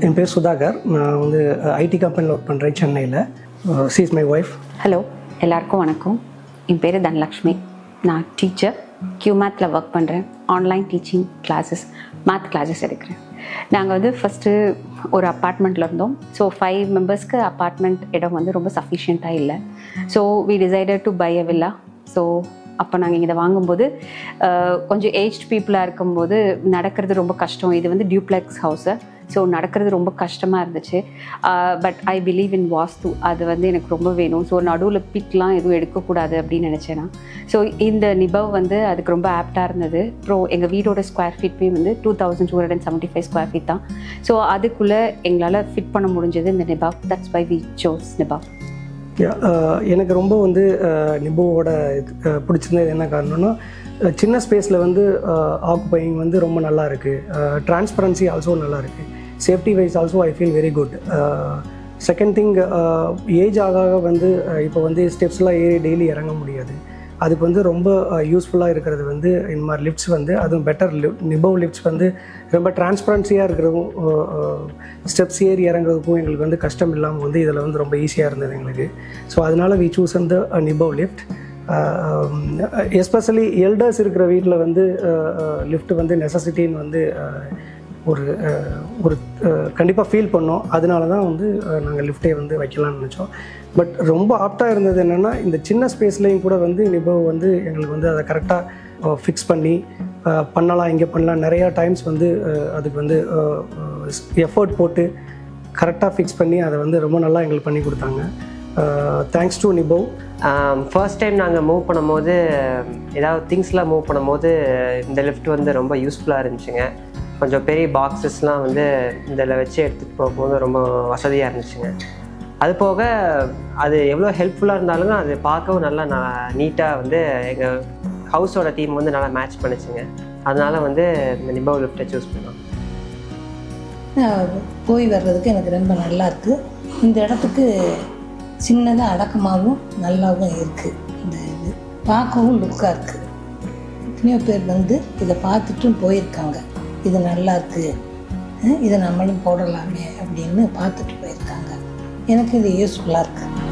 என் பேர் சுதாகர் நான் வந்து ஐடி கம்பெனியில் ஒர்க் பண்ணுறேன் சென்னையில் she is my wife hello எல்லாருக்கும் வணக்கம் என் பேர் தனலக்ஷ்மி நான் டீச்சர் கியூமேத்தில் ஒர்க் பண்ணுறேன் online teaching classes math classes எடுக்கிறேன் நாங்கள் வந்து ஃபஸ்ட்டு ஒரு அப்பார்ட்மெண்ட்டில் இருந்தோம் ஸோ ஃபைவ் மெம்பர்ஸ்க்கு அப்பார்ட்மெண்ட் இடம் வந்து ரொம்ப சஃபிஷியண்ட்டாக இல்லை so we decided to buy a villa so அப்போ நாங்கள் இதை வாங்கும்போது அஹ், கொஞ்சம் ஏஜ்ட் பீப்புளாக இருக்கும்போது நடக்கிறது ரொம்ப கஷ்டம் இது வந்து டியூப்ளெக்ஸ் ஹவுஸு ஸோ நடக்கிறது ரொம்ப கஷ்டமாக இருந்துச்சு பட் ஐ பிலீவ் இன் வாஸ்து அது வந்து எனக்கு ரொம்ப வேணும் ஸோ நடுவில் பிட்லாம் எதுவும் எடுக்கக்கூடாது அப்படின்னு நினச்சேன் நான் ஸோ இந்த நிபவ் வந்து அதுக்கு ரொம்ப ஆப்டாக இருந்தது அப்புறம் எங்கள் வீடோட ஸ்கொயர் ஃபீட்மே வந்து two thousand two hundred seventy five square feet தான் ஸோ அதுக்குள்ளே எங்களால் ஃபிட் பண்ண முடிஞ்சது இந்த Nibav that's why we chose Nibav Yeah, uh, எனக்கு ரொம்ப வந்து நிபோவோட பிடிச்சிருந்தது என்ன காரணம்னா uh, சின்ன ஸ்பேஸில் வந்து ஆக்குபையிங் வந்து ரொம்ப நல்லா இருக்குது டிரான்ஸ்பரன்சி ஆல்சோ நல்லா இருக்குது safety wise also I feel very good second thing age ஆக ஆக வந்து uh, இப்போ வந்து ஸ்டெப்ஸ்லாம் ஏறி டெய்லி இறங்க முடியாது அதுக்கு வந்து ரொம்ப யூஸ்ஃபுல்லாக இருக்கிறது வந்து இந்த மாதிரி லிஃப்ட்ஸ் வந்து அதுவும் பெட்டர் நிபவ் லிஃப்ட்ஸ் வந்து ரொம்ப டிரான்ஸ்பரன்சியாக இருக்கிறதும் ஸ்டெப்ஸ் ஏறி இறங்குறதுக்கும் எங்களுக்கு வந்து கஷ்டம் இல்லாமல் வந்து இதில் வந்து ரொம்ப ஈஸியாக இருந்தது எங்களுக்கு ஸோ அதனால் வி சூஸ் அந்த நிபவ் லிஃப்ட் எஸ்பெஷலி எல்டர்ஸ் இருக்கிற வீட்டில் வந்து லிஃப்ட் வந்து நெசசிட்டின்னு வந்து uh, ஒரு அஹ், ஒரு கண்டிப்பாக ஃபீல் பண்ணோம் அதனால தான் வந்து நாங்கள் லிஃப்டே வந்து வைக்கலாம்னு நினச்சோம் பட் ரொம்ப ஆப்டாக இருந்தது என்னென்னா இந்த சின்ன ஸ்பேஸ்லேயும் கூட வந்து நிபவ் வந்து எங்களுக்கு வந்து அதை கரெக்டாக ஃபிக்ஸ் பண்ணி அஹ், பண்ணலாம் இங்கே பண்ணலாம் நிறையா டைம்ஸ் வந்து அஹ், அதுக்கு வந்து எஃபர்ட் போட்டு கரெக்டாக ஃபிக்ஸ் பண்ணி அதை வந்து ரொம்ப நல்லா எங்களுக்கு பண்ணி கொடுத்தாங்க thanks to Nibav first time நாங்கள் மூவ் பண்ணும்போது ஏதாவது திங்ஸ்லாம் மூவ் பண்ணும்போது இந்த லிஃப்ட் வந்து ரொம்ப யூஸ்ஃபுல்லாக இருந்துச்சுங்க கொஞ்சம் பெரிய பாக்ஸஸ்லாம் வந்து இதில் வச்சு எடுத்துகிட்டு போகும்போது ரொம்ப வசதியாக இருந்துச்சுங்க அது போக அது எவ்வளோ ஹெல்ப்ஃபுல்லாக இருந்தாலும் அது பார்க்கவும் நல்லா நான் நீட்டாக வந்து எங்கள் ஹவுஸோட தீம் வந்து நல்லா மேட்ச் பண்ணுச்சுங்க அதனால வந்து இந்த நிபவ் லிஃப்ட்டை சூஸ் பண்ணோம் நான் போய் வர்றதுக்கு எனக்கு ரொம்ப நல்லா இருக்குது இந்த இடத்துக்கு சின்னதாக அடக்கமாகவும் நல்லாவும் இருக்குது இந்த இது பார்க்கவும் லுக்காக இருக்குது எத்தனையோ பேர் வந்து இதை பார்த்துட்டும் போயிருக்காங்க இது நல்லா இருக்குது அஹ் இதை நம்மளும் போடலாமே அப்படின்னு பார்த்துட்டு போயிருக்காங்க எனக்கு இது யூஸ்ஃபுல்லாக இருக்குது